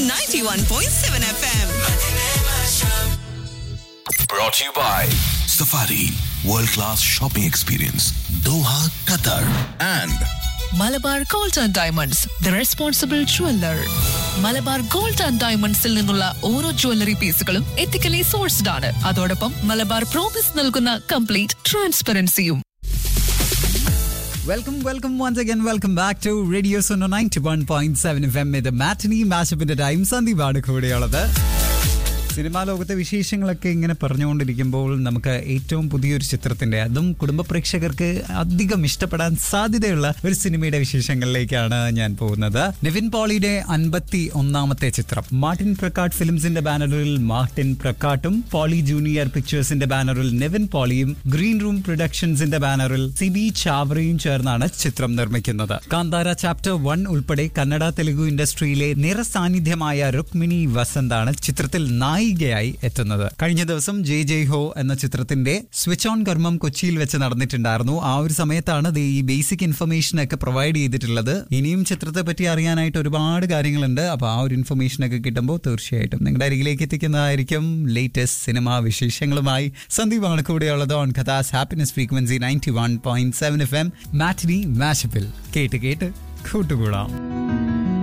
91.7 FM. Brought to you by Safari World Class Shopping Experience Doha, Qatar and Malabar gold and diamonds the responsible jeweller Malabar gold and ഡയമണ്ട്സിൽ നിന്നുള്ള ഓരോ jewellery പീസുകളും ethically sourced ആണ് അതോടൊപ്പം Malabar promise നൽകുന്ന complete ട്രാൻസ്പെറൻസിയും welcome welcome once again welcome back to radio Sono ninety one point seven F M ഇത് matinee മാഷപ്പിന്റെ time സന്ദീപാണ് കൂടെയുള്ളത് സിനിമാ ലോകത്തെ വിശേഷങ്ങളൊക്കെ ഇങ്ങനെ പറഞ്ഞുകൊണ്ടിരിക്കുമ്പോൾ നമുക്ക് ഏറ്റവും പുതിയൊരു ചിത്രത്തിന്റെ അതും കുടുംബ പ്രേക്ഷകർക്ക് അധികം ഇഷ്ടപ്പെടാൻ സാധ്യതയുള്ള ഒരു സിനിമയുടെ വിശേഷങ്ങളിലേക്കാണ് ഞാൻ പോകുന്നത് നിവിൻ പോളിയുടെ അൻപത്തി ഒന്നാമത്തെ ചിത്രം മാർട്ടിൻ പ്രക്കാട്ട് ഫിലിംസിന്റെ ബാനറിൽ മാർട്ടിൻ പ്രക്കാട്ടും പോളി ജൂനിയർ പിക്ചേഴ്സിന്റെ ബാനറിൽ നിവിൻ പോളിയും ഗ്രീൻ റൂം പ്രൊഡക്ഷൻസിന്റെ ബാനറിൽ സിബി ചാവറയും ചേർന്നാണ് ചിത്രം നിർമ്മിക്കുന്നത് കാന്താര ചാപ്റ്റർ വൺ ഉൾപ്പെടെ കന്നഡ തെലുഗു ഇൻഡസ്ട്രിയിലെ നിറസാന്നിധ്യമായ രുക്മിണി വസന്താണ് ചിത്രത്തിൽ നായികയായി എത്തുന്നത് കഴിഞ്ഞ ദിവസം ജെ ജയ് ഹോ എന്ന ചിത്രത്തിന്റെ സ്വിച്ച് ഓൺ കർമ്മം കൊച്ചിയിൽ വെച്ച് നടന്നിട്ടുണ്ടായിരുന്നു ആ ഒരു സമയത്താണ് ദേ ഈ ബേസിക് ഇൻഫർമേഷൻ ഒക്കെ പ്രൊവൈഡ് ചെയ്തിട്ടുള്ളത് ഇനിയും ചിത്രത്തെ പറ്റി അറിയാനായിട്ട് ഒരുപാട് കാര്യങ്ങളുണ്ട് അപ്പൊ ആ ഒരു ഇൻഫർമേഷൻ ഒക്കെ കിട്ടുമ്പോൾ തീർച്ചയായിട്ടും നിങ്ങളുടെ അരികിലേക്ക് എത്തിക്കുന്നതായിരിക്കും ലേറ്റസ്റ്റ് സിനിമാ വിശേഷങ്ങളുമായി സന്ദീപാണ് കൂടെയുള്ളത് ഓൺ കഥാസ് happiness frequency ninety one point seven F M matinee മാഷപ്പിൽ കേട്ട് കേട്ട് കൂട്ടുകൂടാം